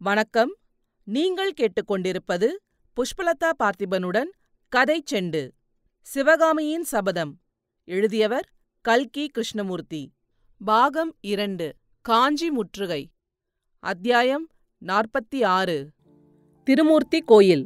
வணக்கம் நீங்கள் கேட்டுக்கொண்டிருப்பது புஷ்பலதா பார்த்திபனுடன் கதை செண்டு சிவகாமியின் சபதம் எழுதியவர் கல்கி கிருஷ்ணமூர்த்தி பாகம் இரண்டு காஞ்சி முற்றுகை அத்தியாயம் நாற்பத்தி ஆறு திருமூர்த்தி கோயில்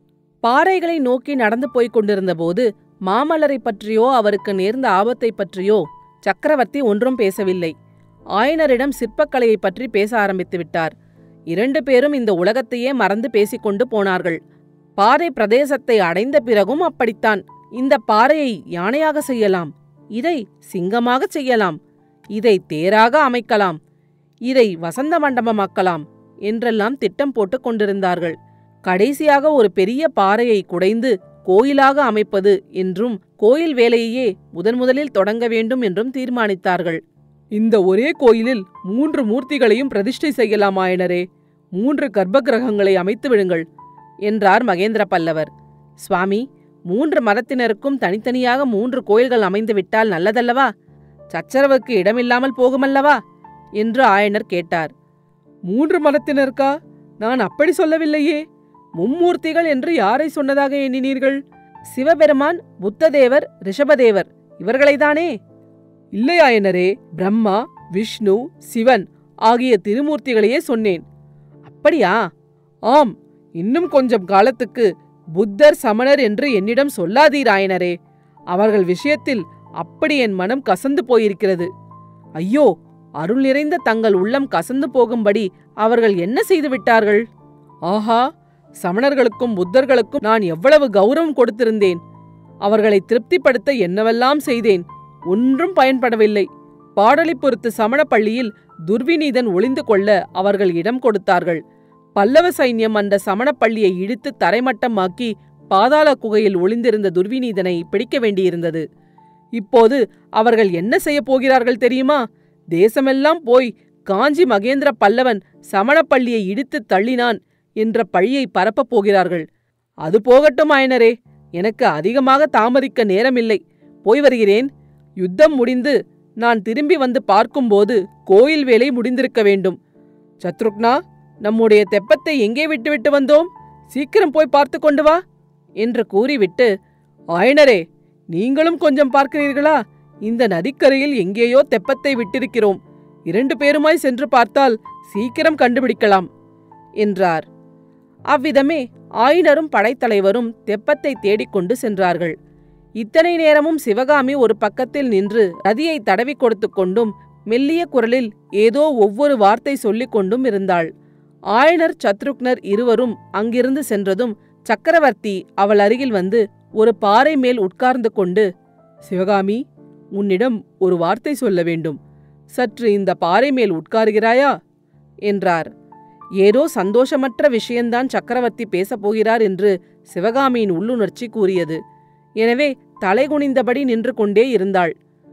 பாறைகளை நோக்கி நடந்து போய்க் கொண்டிருந்தபோது மாமல்லரைப் பற்றியோ அவருக்கு நேர்ந்த ஆபத்தைப் பற்றியோ சக்கரவர்த்தி ஒன்றும் பேசவில்லை ஆயனரிடம் சிற்பக்கலையைப் பற்றி பேச ஆரம்பித்து விட்டார் இரண்டு பேரும் இந்த உலகத்தையே மறந்து பேசிக்கொண்டு போனார்கள் பாறை பிரதேசத்தை அடைந்த பிறகும் அப்படித்தான் இந்த பாறையை யானையாக செய்யலாம் இதை சிங்கமாகச் செய்யலாம் இதை தேராக அமைக்கலாம் இதை வசந்த மண்டபமாக்கலாம் என்றெல்லாம் திட்டம் போட்டுக் கொண்டிருந்தார்கள் கடைசியாக ஒரு பெரிய பாறையை குடைந்து கோயிலாக அமைப்பது என்றும் கோயில் வேலையையே முதன் முதலில் தொடங்க வேண்டும் என்றும் தீர்மானித்தார்கள் இந்த ஒரே கோயிலில் மூன்று மூர்த்திகளையும் பிரதிஷ்டை செய்யலாம் ஆயனரே மூன்று கர்ப்ப கிரகங்களை அமைத்து விடுங்கள் என்றார் மகேந்திர பல்லவர் சுவாமி மூன்று மதத்தினருக்கும் தனித்தனியாக மூன்று கோயில்கள் அமைந்துவிட்டால் நல்லதல்லவா சச்சரவுக்கு இடமில்லாமல் போகுமல்லவா என்று ஆயனர் கேட்டார் மூன்று மதத்தினருக்கா நான் அப்படி சொல்லவில்லையே மும்மூர்த்திகள் என்று யாரை சொன்னதாக எண்ணினீர்கள் சிவபெருமான் புத்ததேவர் ரிஷபதேவர் இவர்களைதானே இல்லை ஆயனரே பிரம்மா விஷ்ணு சிவன் ஆகிய திருமூர்த்திகளையே சொன்னேன் அப்படியா ஆம் இன்னும் கொஞ்சம் காலத்துக்கு புத்தர் சமணர் என்று என்னிடம் சொல்லாதீர் ஆயனரே அவர்கள் விஷயத்தில் அப்படி என் மனம் கசந்து போயிருக்கிறது ஐயோ அருள் நிறைந்த தங்கள் உள்ளம் கசந்து போகும்படி அவர்கள் என்ன செய்து விட்டார்கள் ஆஹா சமணர்களுக்கும் புத்தர்களுக்கும் நான் எவ்வளவு கௌரவம் கொடுத்திருந்தேன் அவர்களை திருப்திப்படுத்த என்னவெல்லாம் செய்தேன் ஒன்றும் பயன்படவில்லை பாடலிபுரத்து சமண பள்ளியில் துர்விநீதன் ஒளிந்து கொள்ள அவர்கள் இடம் கொடுத்தார்கள் பல்லவ சைன்யம் அந்த சமணப் பள்ளியை இழுத்து தரைமட்டமாக்கி பாதாள குகையில் ஒளிந்திருந்த துர்விநீதனை பிடிக்க வேண்டியிருந்தது இப்போது அவர்கள் என்ன செய்யப் போகிறார்கள் தெரியுமா தேசமெல்லாம் போய் காஞ்சி மகேந்திர பல்லவன் சமணப் பள்ளியை இடித்து தள்ளினான் என்ற பழியை பரப்பப் போகிறார்கள் அது போகட்டும் ஆயனரே எனக்கு அதிகமாக தாமதிக்க நேரமில்லை போய் வருகிறேன் யுத்தம் முடிந்து நான் திரும்பி வந்து பார்க்கும்போது கோயில் வேலை முடிந்திருக்க வேண்டும் சத்ருக்னா நம்முடைய தெப்பத்தை எங்கே விட்டுவிட்டு வந்தோம் சீக்கிரம் போய் பார்த்து கொண்டு வா என்று கூறிவிட்டு ஆயனரே நீங்களும் கொஞ்சம் பார்க்கிறீர்களா இந்த நதிக்கரையில் எங்கேயோ தெப்பத்தை விட்டிருக்கிறோம் இரண்டு பேருமாய் சென்று பார்த்தால் சீக்கிரம் கண்டுபிடிக்கலாம் என்றார் அவ்விதமே ஆயினரும் படைத்தலைவரும் தெப்பத்தை தேடிக்கொண்டு சென்றார்கள் இத்தனை நேரமும் சிவகாமி ஒரு பக்கத்தில் நின்று ரதியை தடவி கொடுத்து கொண்டும் மெல்லிய குரலில் ஏதோ ஒவ்வொரு வார்த்தை சொல்லிக் கொண்டும் இருந்தாள் ஆயனர் சத்ருக்னர் இருவரும் அங்கிருந்து சென்றதும் சக்கரவர்த்தி அவள் அருகில் வந்து ஒரு பாறை மேல் உட்கார்ந்து கொண்டு சிவகாமி உன்னிடம் ஒரு வார்த்தை சொல்ல வேண்டும் சற்று இந்த பாறை மேல் உட்காருகிறாயா என்றார் ஏதோ சந்தோஷமற்ற விஷயந்தான் சக்கரவர்த்தி பேசப் போகிறார் என்று சிவகாமியின் உள்ளுணர்ச்சி கூறியது எனவே தலைகுனிந்தபடி நின்று கொண்டே இருந்தாள்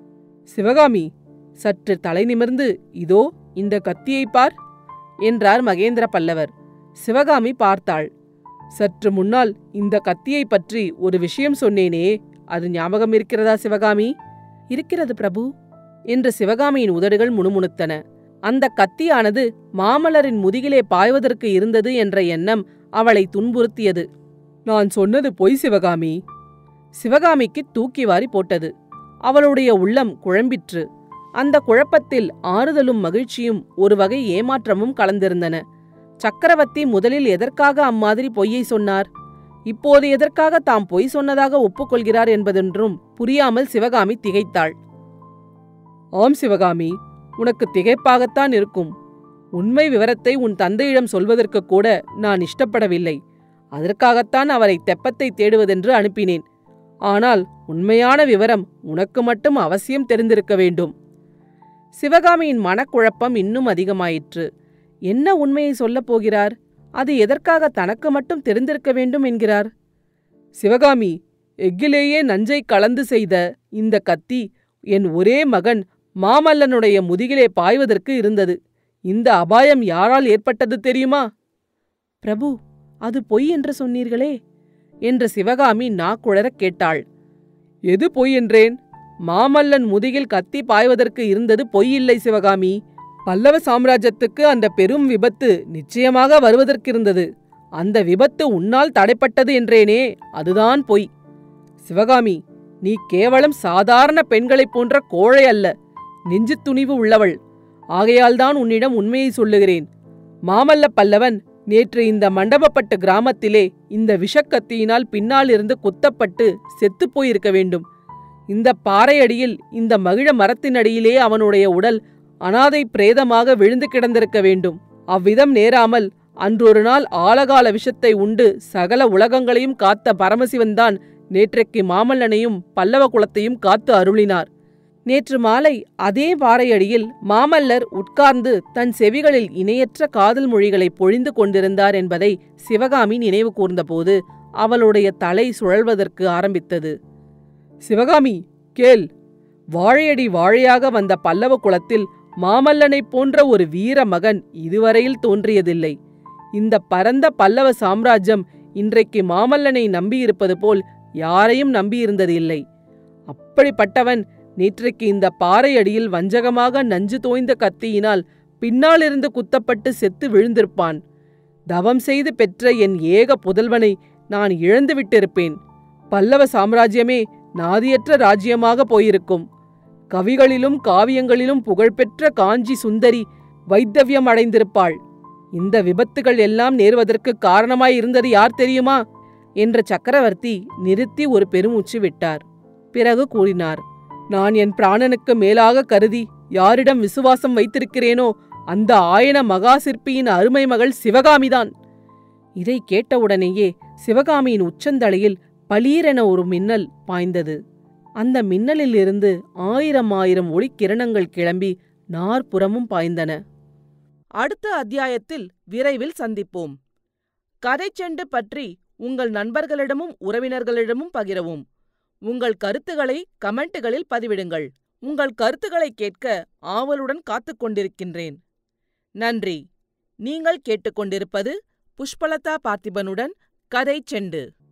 சிவகாமி சற்று தலை நிமிர்ந்து இதோ இந்த கத்தியை பார் என்றார் மகேந்திர பல்லவர் சிவகாமி பார்த்தாள் சற்று முன்னால் இந்த கத்தியை பற்றி ஒரு விஷயம் சொன்னேனே அது ஞாபகம் இருக்கிறதா சிவகாமி இருக்கிறது பிரபு என்று சிவகாமியின் உதடுகள் முணுமுணுத்தன அந்த கத்தியானது மாமல்லரின் முதுகிலே பாய்வதற்கு இருந்தது என்ற எண்ணம் அவளை துன்புறுத்தியது நான் சொன்னது பொய் சிவகாமி சிவகாமிக்கு தூக்கி வாரி போட்டது அவளுடைய உள்ளம் குழம்பிற்று அந்த குழப்பத்தில் ஆறுதலும் மகிழ்ச்சியும் ஒரு வகை ஏமாற்றமும் கலந்திருந்தன சக்கரவர்த்தி முதலில் எதற்காக அம்மாதிரி பொய்யை சொன்னார் இப்போது எதற்காக தாம் பொய் சொன்னதாக ஒப்புக்கொள்கிறார் என்பதென்றும் புரியாமல் சிவகாமி திகைத்தாள் ஆம் சிவகாமி உனக்கு திகைப்பாகத்தான் இருக்கும் உண்மை விவரத்தை உன் தந்தையிடம் சொல்வதற்கு கூட நான் இஷ்டப்படவில்லை அதற்காகத்தான் அவரை தெப்பத்தை தேடுவதென்று அனுப்பினேன் ஆனால் உண்மையான விவரம் உனக்கு மட்டும் அவசியம் தெரிந்திருக்க வேண்டும் சிவகாமியின் மனக்குழப்பம் இன்னும் அதிகமாயிற்று என்ன உண்மையை சொல்லப் போகிறார் அது எதற்காக தனக்கு மட்டும் தெரிந்திருக்க வேண்டும் என்கிறார் சிவகாமி எஃகிலேயே நஞ்சை கலந்து செய்த இந்த கத்தி என் ஒரே மகன் மாமல்லனுடைய முதுகிலே பாய்வதற்கு இருந்தது இந்த அபாயம் யாரால் ஏற்பட்டது தெரியுமா பிரபு அது பொய் என்று சொன்னீர்களே என்று சிவகாமி நாக்குழறக் கேட்டாள் எது பொய் என்றேன் மாமல்லன் முதுகில் கத்தி பாய்வதற்கு இருந்தது பொய்யில்லை சிவகாமி பல்லவ சாம்ராஜ்யத்துக்கு அந்த பெரும் விபத்து நிச்சயமாக வருவதற்கிருந்தது அந்த விபத்து உன்னால் தடைப்பட்டது என்றேனே அதுதான் பொய் சிவகாமி நீ கேவலம் சாதாரண பெண்களைப் போன்ற கோழை அல்ல நெஞ்சு துணிவு உள்ளவள் ஆகையால்தான் உன்னிடம் உண்மையை சொல்லுகிறேன் மாமல்ல பல்லவன் நேற்று இந்த மண்டபப்பட்டு கிராமத்திலே இந்த விஷக்கத்தியினால் பின்னாலிருந்து குத்தப்பட்டு செத்துப் போயிருக்க வேண்டும் இந்த பாறையடியில் இந்த மகிழ மரத்தினடியிலே அவனுடைய உடல் அனாதை பிரேதமாக விழுந்து கிடந்திருக்க வேண்டும் அவ்விதம் நேராமல் அன்றொரு நாள் ஆலகால விஷத்தை உண்டு சகல உலகங்களையும் காத்த பரமசிவன்தான் நேற்றைக்கு மாமல்லனையும் பல்லவ குலத்தையும் காத்து அருளினார் நேற்று மாலை அதே பாறையடியில் மாமல்லர் உட்கார்ந்து தன் செவிகளில் இணையற்ற காதல் மொழிகளை பொழிந்து கொண்டிருந்தார் என்பதை சிவகாமி நினைவு கூர்ந்தபோது அவளுடைய தலை சுழல்வதற்கு ஆரம்பித்தது சிவகாமி கேள் வாழையடி வாழையாக வந்த பல்லவ குலத்தில் மாமல்லனைப் போன்ற ஒரு வீர மகன் இதுவரையில் தோன்றியதில்லை இந்த பரந்த பல்லவ சாம்ராஜ்யம் இன்றைக்கு மாமல்லனை நம்பியிருப்பது போல் யாரையும் நம்பியிருந்ததில்லை அப்படிப்பட்டவன் நேற்றைக்கு இந்த பாறையடியில் வஞ்சகமாக நஞ்சு தோய்ந்த கத்தியினால் பின்னாலிருந்து குத்தப்பட்டு செத்து விழுந்திருப்பான் தவம் செய்து பெற்ற என் ஏக புதல்வனை நான் இழந்து விட்டிருப்பேன் பல்லவ சாம்ராஜ்யமே நாதியற்ற ராஜ்யமாக போயிருக்கும் கவிகளிலும் காவியங்களிலும் புகழ்பெற்ற காஞ்சி சுந்தரி வைத்தவ்யம் அடைந்திருப்பாள் இந்த விபத்துகள் எல்லாம் நேர்வதற்கு காரணமாயிருந்தது யார் தெரியுமா என்ற சக்கரவர்த்தி நிறுத்தி ஒரு பெருமூச்சு விட்டார் பிறகு கூறினார் நான் என் பிராணனுக்கு மேலாக கருதி யாரிடம் விசுவாசம் வைத்திருக்கிறேனோ அந்த ஆயன மகா சிற்பியின் அருமை மகள் சிவகாமிதான் இதை கேட்டவுடனேயே சிவகாமியின் உச்சந்தலையில் பளீரென ஒரு மின்னல் பாய்ந்தது அந்த மின்னலிலிருந்து ஆயிரம் ஆயிரம் ஒளிக்கிரணங்கள் கிளம்பி நாற்புறமும் பாய்ந்தன அடுத்த அத்தியாயத்தில் விரைவில் சந்திப்போம் கதைச்செண்டு பற்றி உங்கள் நண்பர்களிடமும் உறவினர்களிடமும் பகிரவும் உங்கள் கருத்துக்களை கமெண்ட்டுகளில் பதிவிடுங்கள் உங்கள் கருத்துக்களை கேட்க ஆவலுடன் காத்துக் கொண்டிருக்கின்றேன் நன்றி நீங்கள் கேட்டுக்கொண்டிருப்பது புஷ்பலதா பார்த்திபனுடன் கதை செண்டு